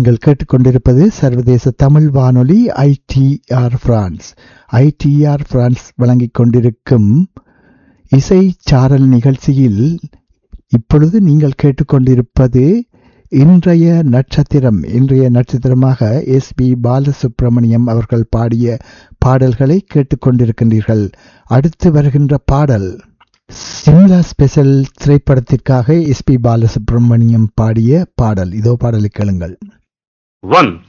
நீங்கள் கேட்டுக்கொண்டிருப்பது சர்வதேச தமிழ் வானொலி ஐடிஆர் பிரான்ஸ் ஐடிஆர் பிரான்ஸ் வழங்கிக் கொண்டிருக்கும் இசை சாரல் நிகழ்ச்சியில் இப்பொழுது நீங்கள் கேட்டுக்கொண்டிருப்பது இன்றைய நட்சத்திரம் இன்றைய நட்சத்திரமாக எஸ் பி பாலசுப்ரமணியம் அவர்கள் பாடிய பாடல்களை கேட்டுக்கொண்டிருக்கின்றீர்கள் அடுத்து வருகின்ற பாடல் சிம்லா ஸ்பெஷல் திரைப்படத்திற்காக எஸ் பி பாலசுப்ரமணியம் பாடிய பாடல் இதோ பாடலை கேளுங்கள் ஒன்